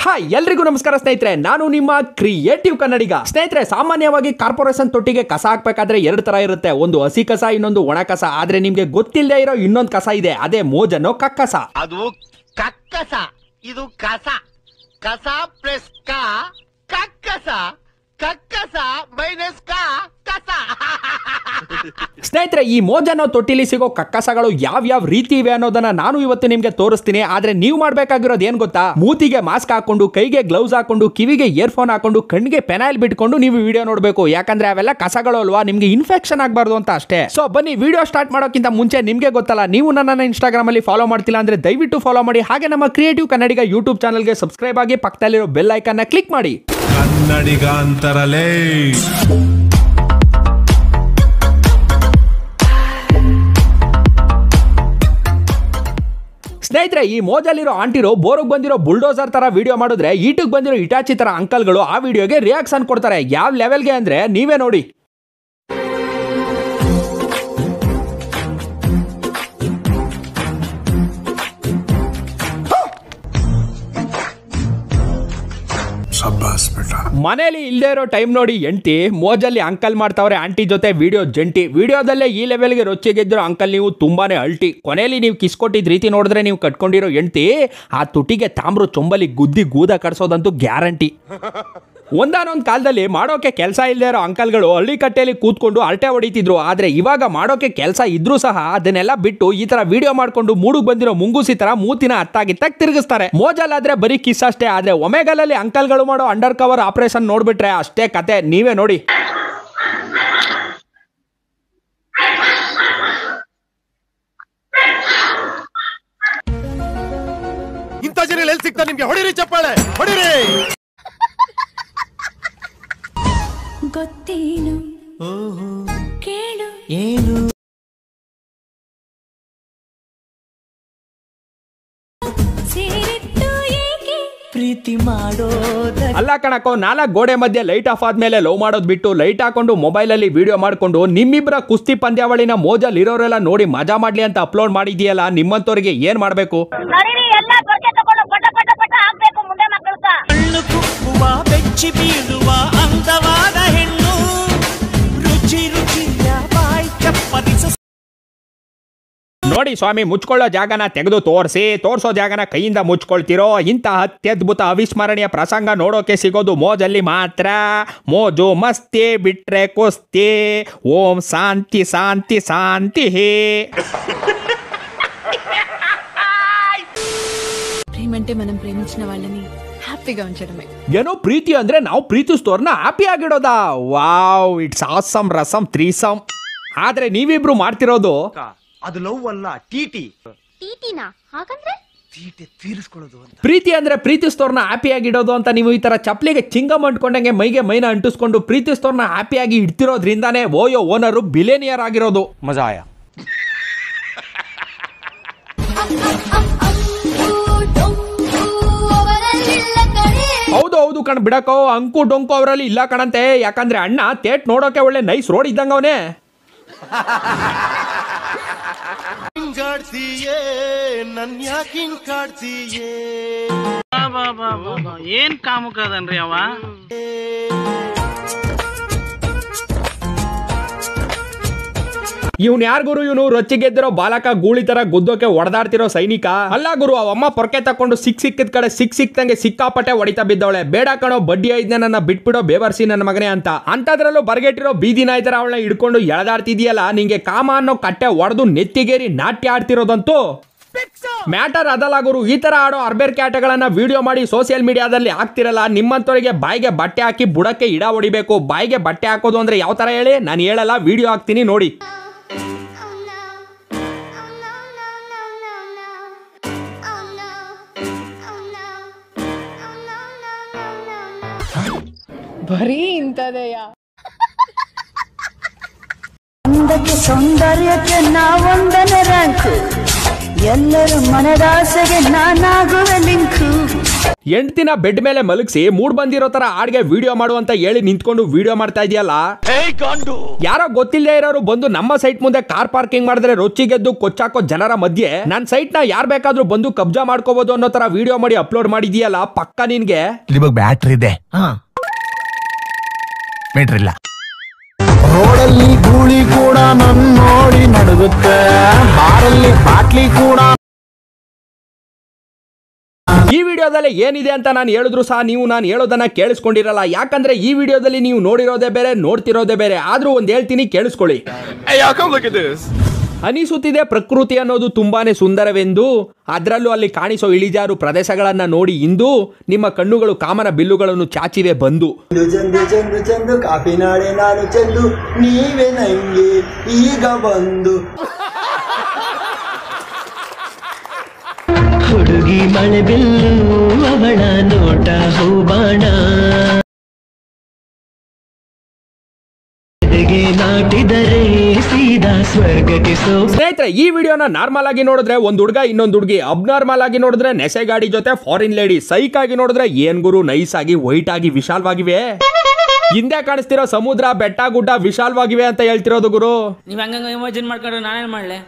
hi ಎಲ್ರಿಗೂ ನಮಸ್ಕಾರ ಸ್ನೇಹಿತರೆ ನಾನು ನಿಮ್ಮ ಕ್ರಿಯೇಟಿವ್ ಕನ್ನಡಿಗ ಸ್ನೇಹಿತರೆ ಸಾಮಾನ್ಯವಾಗಿ ಕಾರ್ಪೊರೇಷನ್ ತೊಟ್ಟಿಗೆ ಕಸ ಹಾಕ್ಬೇಕಾದ್ರೆ ಎರಡು ತರ ಇರುತ್ತೆ ಒಂದು ಹಸಿ ಕಸ ಇನ್ನೊಂದು ಒಣ ಕಸ ಆದ್ರೆ ನಿಮ್ಗೆ ಗೊತ್ತಿಲ್ಲದೆ ಇರೋ ಇನ್ನೊಂದು ಕಸ ಇದೆ ಅದೇ ಮೋಜನ್ನೋ ಕಕ್ಕಸ ಅದು ಕಕ್ಕಸ ಇದು ಕಸ ಕಸ ಪ್ಲಸ್ ಕ ಕಕ್ಕಸ ಕಕ್ಕಸ ಮೈನಸ್ ಕ ಕಸ ಸ್ನೇಹಿತರೆ ಈ ಮೋಜನ್ನೋ ತೊಟ್ಟಿಲಿ ಸಿಗೋ ಕಕ್ಕಸಗಳು ಯಾವ ಯಾವ ರೀತಿ ಇವೆ ಅನ್ನೋದನ್ನ ನಾನು ಇವತ್ತು ನಿಮ್ಗೆ ತೋರಿಸ್ತೀನಿ ಆದ್ರೆ ನೀವು ಮಾಡ್ಬೇಕಾಗಿರೋದು ಏನ್ ಗೊತ್ತಾ ಮೂತಿಗೆ ಮಾಸ್ಕ್ ಹಾಕೊಂಡು ಕೈಗೆ ಗ್ಲೌಸ್ ಹಾಕೊಂಡು ಕಿವಿಗೆ ಇಯರ್ಫೋನ್ ಹಾಕೊಂಡು ಕಣ್ಣಿಗೆ ಪೆನಾಯಿಲ್ ಬಿಟ್ಕೊಂಡು ನೀವು ವಿಡಿಯೋ ನೋಡಬೇಕು ಯಾಕಂದ್ರೆ ಅವೆಲ್ಲ ಕಸಗಳು ಅಲ್ವಾ ನಿಮ್ಗೆ ಇನ್ಫೆಕ್ಷನ್ ಆಗಬಾರ್ದು ಅಂತ ಅಷ್ಟೇ ಸೊ ಬನ್ನಿ ವಿಡಿಯೋ ಸ್ಟಾರ್ಟ್ ಮಾಡೋಕ್ಕಿಂತ ಮುಂಚೆ ನಿಮ್ಗೆ ಗೊತ್ತಲ್ಲ ನೀವು ನನ್ನನ್ನು ಇನ್ಸ್ಟಾಗ್ರಾಮ್ ಅಲ್ಲಿ ಫಾಲೋ ಮಾಡ್ತಿಲ್ಲ ಅಂದ್ರೆ ದಯವಿಟ್ಟು ಫಾಲೋ ಮಾಡಿ ಹಾಗೆ ನಮ್ಮ ಕ್ರಿಯೇಟಿವ್ ಕನ್ನಡಿಗ ಯೂಟ್ಯೂಬ್ ಚಾನಲ್ಗೆ ಸಬ್ಸ್ಕ್ರೈಬ್ ಆಗಿ ಪಕ್ಕದಲ್ಲಿರೋ ಬೆಲ್ ಐಕನ್ನ ಕ್ಲಿಕ್ ಮಾಡಿ ಕನ್ನಡಿಗ ಅಂತರಲೇ ಸ್ನೇಹಿತರೆ ಈ ಮೋಜಲ್ಲಿರೋ ಆಂಟಿರು ಬೋರ್ಗ್ ಬಂದಿರೋ ಬುಲ್ಡೋಸರ್ ತರ ವಿಡಿಯೋ ಮಾಡಿದ್ರೆ ಈಟಿಗೆ ಬಂದಿರೋ ಇಟಾಚಿ ತರ ಅಂಕಲ್ಗಳು ಆ ವಿಡಿಯೋಗೆ ರಿಯಾಕ್ಷನ್ ಕೊಡ್ತಾರೆ ಯಾವ ಲೆವೆಲ್ಗೆ ಅಂದ್ರೆ ನೀವೇ ನೋಡಿ ಸಬ್ಬಾಸ್ ಬೇಟ ಮನೇಲಿ ಇಲ್ಲದೆ ಇರೋ ಟೈಮ್ ನೋಡಿ ಎಂಟಿ ಮೋಜಲ್ಲಿ ಅಂಕಲ್ ಮಾಡ್ತಾವ್ರೆ ಆಂಟಿ ಜೊತೆ ವಿಡಿಯೋ ಜಂಟಿ ವಿಡಿಯೋದಲ್ಲೇ ಈ ಲೆವೆಲ್ಗೆ ರೊಚ್ಚಿಗೆದ್ದಿರೋ ಅಂಕಲ್ ನೀವು ತುಂಬಾನೇ ಅಲ್ಟಿ ಕೊನೆಯಲ್ಲಿ ನೀವು ಕಿಸ್ಕೊಟ್ಟಿದ್ ರೀತಿ ನೋಡಿದ್ರೆ ನೀವು ಕಟ್ಕೊಂಡಿರೋ ಎಂಟಿ ಆ ತುಟಿಗೆ ತಾಮ್ರ ಚೊಂಬಲಿ ಗುದ್ದಿ ಗೂದ ಕಡ್ಸೋದಂತೂ ಗ್ಯಾರಂಟಿ ಒಂದಾನೊಂದು ಕಾಲದಲ್ಲಿ ಮಾಡೋಕೆ ಕೆಲಸ ಇಲ್ಲದೆ ಇರೋ ಅಂಕಲ್ಗಳು ಹಳ್ಳಿ ಕಟ್ಟೆಯಲ್ಲಿ ಕೂತ್ಕೊಂಡು ಅರಟೆ ಹೊಡಿತಿದ್ರು ಆದ್ರೆ ಇವಾಗ ಮಾಡೋಕೆ ಕೆಲಸ ಇದ್ರೂ ಸಹ ಅದನ್ನೆಲ್ಲ ಬಿಟ್ಟು ಈ ತರ ವಿಡಿಯೋ ಮಾಡ್ಕೊಂಡು ಮೂಡುಗ್ ಬಂದಿರೋ ಮುಂಗುಸಿ ತರ ಮೂತಿನ ಅತ್ತಾಗಿತ್ತಾಗ ತಿರುಗಿಸ್ತಾರೆ ಮೋಜಲ್ಲಾದ್ರೆ ಬರೀ ಕಿಸ್ ಅಷ್ಟೇ ಆದ್ರೆ ಒಮೆಗಲಲ್ಲಿ ಅಂಕಲ್ಗಳು ಮಾಡೋ ಅಂಡರ್ ಕವರ್ ಆಪರೇಷನ್ ನೋಡ್ಬಿಟ್ರೆ ಅಷ್ಟೇ ಕತೆ ನೀವೇ ನೋಡಿ ಇಂಥ ಜನ ಎಲ್ಲಿ ಸಿಗ್ತಾರೆ ನಿಮ್ಗೆ ಹೊಡಿರಿ ಚಪ್ಪಾಳೆ ಹೊಡಿರಿ ಗೊತ್ತೇನು ಕೇಳು ಸೇರಿತ್ತು ಏಕೆ ಪ್ರೀತಿ ಮಾಡೋದ ಅಲ್ಲ ಕಣಕೋ ನಾಲ್ಕು ಗೋಡೆ ಮಧ್ಯೆ ಲೈಟ್ ಆಫ್ ಆದ್ಮೇಲೆ ಲವ್ ಮಾಡೋದ್ ಬಿಟ್ಟು ಲೈಟ್ ಹಾಕೊಂಡು ಮೊಬೈಲ್ ಅಲ್ಲಿ ವಿಡಿಯೋ ಮಾಡ್ಕೊಂಡು ನಿಮ್ಮಿಬ್ಬರ ಕುಸ್ತಿ ಪಂದ್ಯಾವಳಿನ ಮೋಜಲ್ ಇರೋರೆಲ್ಲ ನೋಡಿ ಮಜಾ ಮಾಡ್ಲಿ ಅಂತ ಅಪ್ಲೋಡ್ ಮಾಡಿದ್ಯಲ್ಲ ನಿಮ್ಮಂತವ್ರಿಗೆ ಏನ್ ಮಾಡ್ಬೇಕು ನಡೀರಿ ಎಲ್ಲ ಪೊರ್ಕೆ ತಗೊಂಡು ಪಟ ಪಟ ಪಟ ಹಾಕ್ಬೇಕು ಮುಂದೆ ಮಕ್ಕಳ್ಕ ಕಣ್ಣು ಕುಕ್ಕುವ ಬೆಚ್ಚಿ ಬೀಳುವ ಅಂದವಾದ ಹೆಣ್ಣು ರುಚಿ ರುಚಿಯ ಬಾಯಿ ಚಪ್ಪರಿಸ ನೋಡಿ ಸ್ವಾಮಿ ಮುಚ್ಕೊಳ್ಳೋ ಜಾಗನ ತೆಗೆದು ತೋರಿಸಿ ತೋರ್ಸೋ ಜಾಗನ ಕೈಯಿಂದ ಮುಚ್ಕೊಳ್ತಿರೋ ಇಂತಹ ಅತ್ಯದ್ಭುತ ಅವಿಸ್ಮರಣೀಯ ಪ್ರಸಂಗ ನೋಡೋಕೆ ಸಿಗೋದು ಮೋಜಲ್ಲಿ ಮಾತ್ರ ಮೋಜು ಮಸ್ತಿ ಬಿಟ್ರೆ ಕುಸ್ತಿ ಓಂ ಶಾಂತಿ ಶಾಂತಿ ಶಾಂತಿ ప్రేమంటే మనం ప్రేమించిన వాళ్ళని హ్యాపీగా ఉంచడమే ಏನೋ ಪ್ರೀತಿ ಅಂದ್ರೆ ನಾವು ಪ್ರೀತಿಸ್ತೋರ್ನ ಹ್ಯಾಪಿ ಆಗಿಡೋದಾ wow it's awesome rasam threesome ಆದ್ರೆ ನೀವಿಬ್ರು ಮಾಡ್ತಿರೋದು ಅದು ಲವ್ ಅಲ್ಲ ಟಿಟಿ ಟಿಟಿನಾ ಹಾಗಂದ್ರೆ ತೀಟೆ ತೀರಿಸ್ಕೊಳ್ಳೋದು ಅಂತ ಪ್ರೀತಿ ಅಂದ್ರೆ ಪ್ರೀತಿಸ್ತೋರ್ನ ಹ್ಯಾಪಿ ಆಗಿಡೋದು ಅಂತ ನೀವು ಈ ತರ ಚಪ್ಲಿಗೆ ಚಿಂಗಮ್ ಅಂಟ್ಕೊಂಡಂಗೆ ಮೈಗೆ ಮೈನ ಅಂಟಿಸ್ಕೊಂಡು ಪ್ರೀತಿಸ್ತೋರ್ನ ಹ್ಯಾಪಿಯಾಗಿ ಇಡ್ತಿರೋದ್ರಿಂದಾನೇ ಓಯೋ ಓನರು ಬಿಲೇನಿಯರ್ ಆಗಿರೋದು ಹೌದು ಹೌದು ಕಣ್ ಬಿಡಕೋ ಅಂಕು ಡೊಂಕು ಅವರಲ್ಲಿ ಇಲ್ಲ ಕಣಂತೆ ಯಾಕಂದ್ರೆ ಅಣ್ಣ ತೇಟ್ ನೋಡೋಕೆ ಒಳ್ಳೆ ನೈಸ್ ರೋಡ್ ಇದ್ದಂಗ ಅವನೇ ಹಿಂಗಾಡ್ತೀಯೇ ನನ್ ಯಾಕೆ ಹಿಂಗ್ ಕಾಡ್ತೀಯೇ ಏನ್ ಕಾಮುಕ ಅದನ್ರಿ ಅವ ಇವ್ನು ಯಾರ್ ಗುರು ಇವನು ರೊಚ್ಚಿಗೆದ್ದಿರೋ ಬಾಲಕ ಗೂಳಿ ತರ ಗುದ್ದೋಕೆ ಹೊಡೆದಾಡ್ತಿರೋ ಸೈನಿಕ ಅಲ್ಲ ಗುರು ಅವಮ್ಮ ಪೊರ್ಕೆ ತಕೊಂಡು ಸಿಕ್ ಸಿಕ್ಕಿದ ಕಡೆ ಸಿಕ್ ಸಿಕ್ತಂಗೆ ಸಿಕ್ಕಾಪಟ್ಟೆ ಹೊಡಿತಾ ಬಿದ್ದವಳೆ ಬೇಡ ಕಣೋ ಬಡ್ಡಿ ಐದ್ನ ನನ್ನ ಬಿಟ್ಬಿಡೋ ಬೇವರ್ಸಿ ನನ್ನ ಮಗನೇ ಅಂತ ಅಂತದ್ರಲ್ಲೂ ಬರ್ಗೆಟ್ಟಿರೋ ಬೀದಿ ನಾಯಿ ತರ ಅವಳನ್ನ ಹಿಡ್ಕೊಂಡು ಎಳೆದಾಡ್ತಿದ್ಯಲ್ಲ ನಿಂಗೆ ಕಾಮ ಅನ್ನೋ ಕಟ್ಟೆ ಹೊಡೆದು ನೆತ್ತಿಗೇರಿ ನಾಟ್ಯ ಆಡ್ತಿರೋದಂತೂ ಮ್ಯಾಟರ್ ಅದಲ್ಲ ಗುರು ಈ ತರ ಆಡೋ ಅರ್ಬೇರ್ ಕ್ಯಾಟಗಳನ್ನ ವಿಡಿಯೋ ಮಾಡಿ ಸೋಷಿಯಲ್ ಮೀಡಿಯಾದಲ್ಲಿ ಹಾಕ್ತಿರಲ್ಲ ನಿಮ್ಮಂತವರಿಗೆ ಬಾಯಿಗೆ ಬಟ್ಟೆ ಹಾಕಿ ಬುಡಕ್ಕೆ ಇಡ ಹೊಡಿಬೇಕು ಬಾಯಿಗೆ ಬಟ್ಟೆ ಹಾಕೋದು ಅಂದ್ರೆ ಯಾವ ತರ ಹೇಳಿ ನಾನು ಹೇಳಲ್ಲ ವಿಡಿಯೋ ಹಾಕ್ತೀನಿ ನೋಡಿ ಬರೀ ಇಂಥದೆಯ ಅಂದಕ್ಕೆ ಸೌಂದರ್ಯಕ್ಕೆ ನಾವೊಂದನೇ ರ್ಯಾಂಕು ಎಲ್ಲರ ಮನದಾಸೆಗೆ ನಾನಾಗುವೆ ಲಿಂಕು ಹೆಂಡ್ತಿನ ಬೆಡ್ ಮೇಲೆ ಮಲಗಿಸಿ ಮೂಡ್ ಬಂದಿರೋ ತರ ಹಾಡ್ಗೆ ವಿಡಿಯೋ ಮಾಡು ಅಂತ ಹೇಳಿ ನಿಂತ್ಕೊಂಡು ವಿಡಿಯೋ ಮಾಡ್ತಾ ಇದೆಯಲ್ಲ ಯಾರೋ ಗೊತ್ತಿಲ್ಲದೆ ಇರೋರು ಬಂದು ನಮ್ಮ ಸೈಟ್ ಮುಂದೆ ಕಾರ್ ಪಾರ್ಕಿಂಗ್ ಮಾಡಿದ್ರೆ ರೊಚ್ಚಿಗೆದ್ದು ಕೊಚ್ಚಾಕೋ ಜನರ ಮಧ್ಯೆ ನನ್ನ ಸೈಟ್ ನ ಯಾರ್ ಬೇಕಾದ್ರೂ ಬಂದು ಕಬ್ಜಾ ಮಾಡ್ಕೋಬಹುದು ಅನ್ನೋ ತರ ವಿಡಿಯೋ ಮಾಡಿ ಅಪ್ಲೋಡ್ ಮಾಡಿದ್ಯಲ್ಲ ಪಕ್ಕ ನಿನ್ಗೆ ಇವಾಗ ಬ್ಯಾಟ್ರಿ ಇದೆ ಮೀಟರ್ ಇಲ್ಲ ರೋಡಲ್ಲಿ ಗೂಳಿ ಕೂಡ ನನ್ ನೋಡಿ ನಡುಗುತ್ತೆ ಬಾರಲ್ಲಿ ಬಾಟ್ಲಿ ಕೂಡ ಈ ವಿಡಿಯೋದಲ್ಲಿ ಏನಿದೆ ಅಂತ ನಾನು ಹೇಳಿದ್ರು ಸಹ ನೀವು ನಾನು ಹೇಳೋದನ್ನ ಕೇಳಿಸ್ಕೊಂಡಿರಲ್ಲ ಯಾಕಂದ್ರೆ ಈ ವಿಡಿಯೋದಲ್ಲಿ ನೀವು ನೋಡಿರೋದೇ ಬೇರೆ ನೋಡ್ತಿರೋದೇ ಬೇರೆ ಆದ್ರೂ ಒಂದ್ ಹೇಳ್ತೀನಿ ಕೇಳಿಸ್ಕೊಳ್ಳಿ ಅನಿಸುತ್ತಿದೆ ಪ್ರಕೃತಿ ಅನ್ನೋದು ತುಂಬಾನೇ ಸುಂದರವೆಂದು ಅದರಲ್ಲೂ ಅಲ್ಲಿ ಕಾಣಿಸೋ ಇಳಿಜಾರು ಪ್ರದೇಶಗಳನ್ನ ನೋಡಿ ಇಂದು ನಿಮ್ಮ ಕಣ್ಣುಗಳು ಕಾಮನ ಬಿಲ್ಲುಗಳನ್ನು ಚಾಚಿವೆ ಬಂದು ಚಂದು ಚಂದು ಚಂದು ಕಾಫಿ ನಾಡೆ ನಾನು ಚಂದು ನೀವೇ ನಂಗೆ ಈಗ ಬಂದು ಹುಡುಗಿ ಮಳೆ ಬಿಲ್ಲು ಅವಳ ನೋಟ ಹೂಬಾಣ ಎದೆಗೆ ನಾಟಿದರೆ ಸೀದಾ ಸ್ವರ್ಗಕ್ಕೆ ಸೋ ಸ್ನೇಹಿತರೆ ಈ ವಿಡಿಯೋನ ನಾರ್ಮಲ್ ಆಗಿ ನೋಡಿದ್ರೆ ಒಂದ್ ಹುಡುಗ ಇನ್ನೊಂದು ಹುಡುಗಿ ಅಬ್ನಾರ್ಮಲ್ ಆಗಿ ನೋಡಿದ್ರೆ ನೆಸೆ ಗಾಡಿ ಜೊತೆ ಫಾರಿನ್ ಲೇಡಿ ಸೈಕ್ ಆಗಿ ನೋಡಿದ್ರೆ ಏನ್ ಗುರು ನೈಸ್ ಆಗಿ ವೈಟ್ ಆಗಿ ವಿಶಾಲವಾಗಿವೆ ಹಿಂದೆ ಕಾಣಿಸ್ತಿರೋ ಸಮುದ್ರ ಬೆಟ್ಟ ಗುಡ್ಡ ವಿಶಾಲವಾಗಿವೆ ಅಂತ ಹೇಳ್ತಿರೋದು ಗುರು ನೀವ್ ಹಂಗ ಇಮಾಜಿನ್ ಮಾಡ್ಕೊಂಡ್ರೆ ನಾನೇನ್ ಮಾಡ್ಲೆ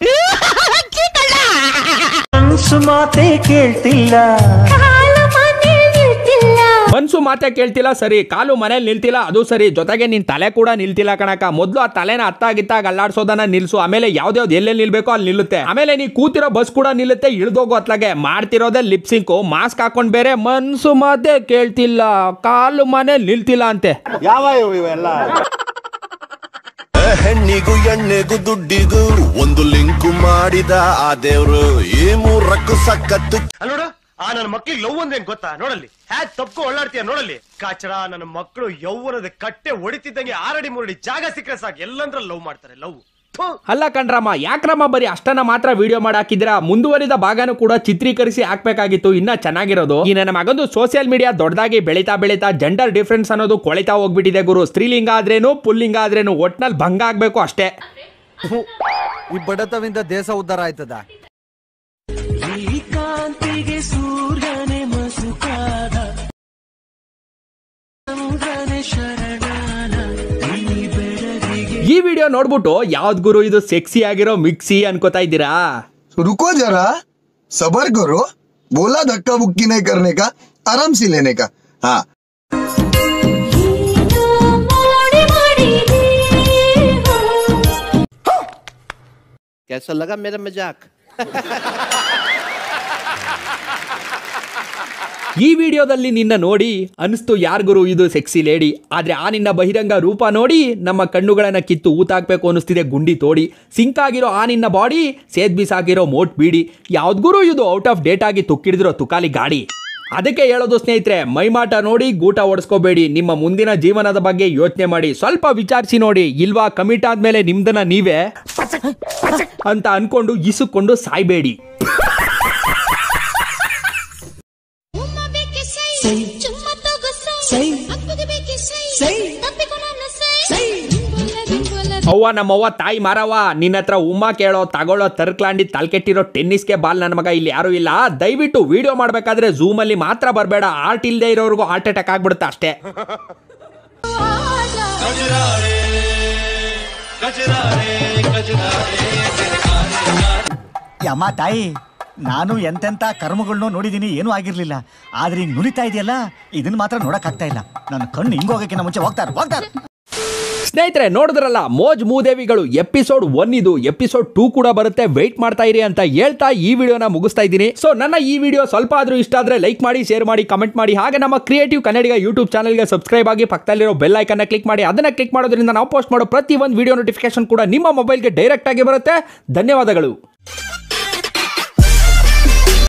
ಮನ್ಸು ಮಾತೆ ಕೇಳ್ತಿಲ್ಲ ಕಾಲು ಮನೆ ನಿಲ್ತಿಲ್ಲ ಮನ್ಸು ಮಾತೆ ಕೇಳ್ತಿಲ್ಲ ಸರಿ ಕಾಲು ಮನೇಲಿ ನಿಲ್ತಿಲ್ಲ ಅದು ಸರಿ ಜೊತೆಗೆ ನಿನ್ ತಲೆ ಕೂಡ ನಿಲ್ತಿಲ್ಲ ಕಣಕ ಮೊದ್ಲು ಆ ತಲೆನ ಅತ್ತಾಗಿತ್ತಾಗ ಅಲ್ಲಾಡ್ಸೋದನ್ನ ನಿಲ್ಸು ಆಮೇಲೆ ಯಾವ್ದ್ಯಾವ್ದು ಎಲ್ಲೆಲ್ಲಿ ನಿಲ್ಬೇಕೋ ಅಲ್ಲಿ ನಿಲ್ಲುತ್ತೆ ಆಮೇಲೆ ನೀ ಕೂತಿರೋ ಬಸ್ ಕೂಡ ನಿಲ್ಲುತ್ತೆ ಇಳ್ದೋಗೋ ಅತ್ಲಾಗೆ ಮಾಡ್ತಿರೋದೇ ಲಿಪ್ಸಿಂಕು ಮಾಸ್ಕ್ ಹಾಕೊಂಡ್ ಬೇರೆ ಮನ್ಸು ಮಾತೆ ಕೇಳ್ತಿಲ್ಲ ಕಾಲು ಮನೆ ನಿಲ್ತಿಲ್ಲ ಅಂತೆ ಹೆಣ್ಣಿಗೂ ಎಣ್ಣೆಗೂ ದುಡ್ಡಿಗೂ ಒಂದು ಲಿಂಕು ಮಾಡಿದ ಆ ದೇವ್ರು ಈ ಮೂರಕ್ಕೂ ಸಖತ್ತು ನೋಡು ಆ ನನ್ನ ಮಕ್ಳಿಗೆ ಲವ್ ಅಂದ್ರೆ ಗೊತ್ತಾ ನೋಡಲ್ಲಿ ಹ್ಯಾಕ್ ತಪ್ಪು ಒಳ್ಳಾಡ್ತೀಯ ನೋಡಲ್ಲಿ ಕಾಚರ ನನ್ನ ಮಕ್ಕಳು ಯೌವನದ ಕಟ್ಟೆ ಹೊಡಿತಿದ್ದಂಗೆ ಆರಡಿ ಮೂರಡಿ ಜಾಗ ಸಿಕ್ಕರೆ ಸಾಕು ಎಲ್ಲಂದ್ರ ಲವ್ ಮಾಡ್ತಾರೆ ಲವ್ ಅಲ್ಲ ಕಣ್ರಮ್ಮ ಯಾಕ್ರಮ್ಮ ಬರೀ ಅಷ್ಟನ್ನ ಮಾತ್ರ ವಿಡಿಯೋ ಮಾಡಿ ಹಾಕಿದ್ರ ಮುಂದುವರಿದ ಭಾಗನೂ ಕೂಡ ಚಿತ್ರೀಕರಿಸಿ ಹಾಕ್ಬೇಕಾಗಿತ್ತು ಇನ್ನ ಚೆನ್ನಾಗಿರೋದು ಈ ನನ್ನ ಮಗಂದು ಸೋಷಿಯಲ್ ಮೀಡಿಯಾ ದೊಡ್ಡದಾಗಿ ಬೆಳೀತಾ ಬೆಳೀತಾ ಜೆಂಡರ್ ಡಿಫ್ರೆನ್ಸ್ ಅನ್ನೋದು ಕೊಳಿತಾ ಹೋಗ್ಬಿಟ್ಟಿದೆ ಗುರು ಸ್ತ್ರೀಲಿಂಗ ಆದ್ರೇನು ಪುಲ್ಲಿಂಗ ಆದ್ರೇನು ಒಟ್ನಲ್ಲಿ ಭಂಗ ಆಗ್ಬೇಕು ಅಷ್ಟೇ ಈ ಬಡತವಿಂದ ದೇಶ ಉದ್ಧಾರ ಆಯ್ತದ ಈ ಕಾಂತಿಗೆ ಸೂರ್ಯನೇ ಮಸುಕಾದ ಸಮುದ್ರನೇ ಶರಣಾನ ಈ ಬೆಳಗಿಗೆ ಈ ವಿಡಿಯೋ ನೋಡ್ಬಿಟ್ಟು ಯಾವ್ದ್ ಗುರು ಇದು ಸೆಕ್ಸಿ ಆಗಿರೋ ಮಿಕ್ಸಿ ಅನ್ಕೋತಾ ಇದ್ದೀರಾ रुको जरा सबर करो बोला धक्का बुक्की नहीं करने का आराम से लेने का हाँ ಏನು ಮಾಡಿ ಮಾಡಿದೆ कैसा लगा मेरा मजाक ಈ ವಿಡಿಯೋದಲ್ಲಿ ನಿನ್ನ ನೋಡಿ ಅನಿಸ್ತು ಯಾರ್ಗುರು ಇದು ಸೆಕ್ಸಿ ಲೇಡಿ ಆದ್ರೆ ಆ ನಿನ್ನ ಬಹಿರಂಗ ರೂಪ ನೋಡಿ ನಮ್ಮ ಕಣ್ಣುಗಳನ್ನ ಕಿತ್ತು ಊತಾಕ್ಬೇಕು ಅನಿಸ್ತಿದೆ ಗುಂಡಿ ತೋಡಿ ಸಿಂಕ್ ಆಗಿರೋ ಆ ನಿನ್ನ ಬಾಡಿ ಸೇದ್ ಬಿಸಾಕಿರೋ ಮೋಟ್ ಬೀಡಿ ಯಾವ್ದ್ಗುರು ಇದು ಔಟ್ ಆಫ್ ಡೇಟ್ ಆಗಿ ತುಕ್ಕಿಡಿದಿರೋ ತುಕಾಲಿ ಗಾಡಿ ಅದಕ್ಕೆ ಹೇಳೋದು ಸ್ನೇಹಿತರೆ ಮೈಮಾಟ ನೋಡಿ ಗೂಟ ಓಡಿಸ್ಕೋಬೇಡಿ ನಿಮ್ಮ ಮುಂದಿನ ಜೀವನದ ಬಗ್ಗೆ ಯೋಚನೆ ಮಾಡಿ ಸ್ವಲ್ಪ ವಿಚಾರಿಸಿ ನೋಡಿ ಇಲ್ವಾ ಕಮಿಟ್ ಆದ್ಮೇಲೆ ನಿಮ್ದನ್ನ ನೀವೇ ಅಂತ ಅನ್ಕೊಂಡು ಇಸುಕೊಂಡು ಸಾಯ್ಬೇಡಿ ಉಮ್ಮ ಬೇಕೆ ಸೈ ಚುಮ್ಮ ತಗೋ ಸೈ ಅಪ್ಪಗೆ ಬೇಕೆ ಸೈ ತಪ್ಪಿಕೊ ನನ್ನ ಸೈ ದಿಂಗೊಲ್ಲ ದಿಂಗೊಲ್ಲ ಅವ್ವ ನಮ್ಮವ್ವ ತಾಯಿ ಮಾರವ್ವ ನಿನ್ನ ಹತ್ರ ಉಮ್ಮ ಕೇಳೋ ತಗೊಳ್ಳೋ ತರ್ಕ್ಲಾಂಡಿ ತಲ್ಕೆಟ್ಟಿರೋ ಟೆನ್ನಿಸ್ಗೆ ಬಾಲ್ ನನ್ನ ಮಗ ಇಲ್ಲಿ ಯಾರು ಇಲ್ಲ ದಯವಿಟ್ಟು ವಿಡಿಯೋ ಮಾಡ್ಬೇಕಾದ್ರೆ ಝೂಮ್ ಅಲ್ಲಿ ಮಾತ್ರ ಬರಬೇಡ ಆರ್ಟ್ ಇಲ್ಲದೆ ಇರೋರ್ಗು ಹಾರ್ಟ್ ಅಟ್ಯಾಕ್ ಆಗ್ಬಿಡುತ್ತೆ ಅಷ್ಟೇ ಯಮ್ಮ ತಾಯಿ ನಾನು ಎಂತೆಂತ ಕರ್ಮಗಳನ್ನೂ ನೋಡಿದೀನಿ ಏನೂ ಆಗಿರ್ಲಿಲ್ಲ ಆದ್ರೆ ಹಿಂಗ್ ನುರಿತಾ ಇದೆಯಲ್ಲ ಇದನ್ನ ಮಾತ್ರ ನೋಡಕ್ ಆಗ್ತಾ ಇಲ್ಲ ನನ್ನ ಕಣ್ಣು ಹಿಂಗ್ ಹೋಗಕ್ಕಿಂತ ಮುಂಚೆ ಹೋಗ್ತಾರೆ ಹೋಗ್ತಾರೆ ಸ್ನೇಹಿತರೆ ನೋಡಿದ್ರಲ್ಲ ಮೋಜ್ ಮೂದೇವಿಗಳು ಎಪಿಸೋಡ್ ಒನ್ ಇದು ಎಪಿಸೋಡ್ ಟೂ ಕೂಡ ಬರುತ್ತೆ ವೆಯ್ಟ್ ಮಾಡ್ತಾ ಇರಿ ಅಂತ ಹೇಳ್ತಾ ಈ ವಿಡಿಯೋನ ಮುಗಿಸ್ತಾ ಇದ್ದೀನಿ ಸೊ ನನ್ನ ಈ ವಿಡಿಯೋ ಸ್ವಲ್ಪ ಆದ್ರೂ ಇಷ್ಟ ಆದ್ರೆ ಲೈಕ್ ಮಾಡಿ ಶೇರ್ ಮಾಡಿ ಕಮೆಂಟ್ ಮಾಡಿ ಹಾಗೆ ನಮ್ಮ ಕ್ರಿಯೇಟಿವ್ ಕನ್ನಡಿಗ ಯೂಟ್ಯೂಬ್ ಚಾನಲ್ಗೆ ಸಬ್ಸ್ಕ್ರೈಬ್ ಆಗಿ ಪಕ್ಕದಲ್ಲಿರೋ ಬೆಲ್ ಐಕನ್ನ ಕ್ಲಿಕ್ ಮಾಡಿ ಅದನ್ನ ಕ್ಲಿಕ್ ಮಾಡೋದ್ರಿಂದ ನಾವು ಪೋಸ್ಟ್ ಮಾಡೋ ಪ್ರತಿ ಒಂದು ವಿಡಿಯೋ ನೋಟಿಫಿಕೇಶನ್ ಕೂಡ ನಿಮ್ಮ ಮೊಬೈಲ್ಗೆ ಡೈರೆಕ್ಟ್ ಆಗಿ ಬರುತ್ತೆ ಧನ್ಯವಾದಗಳು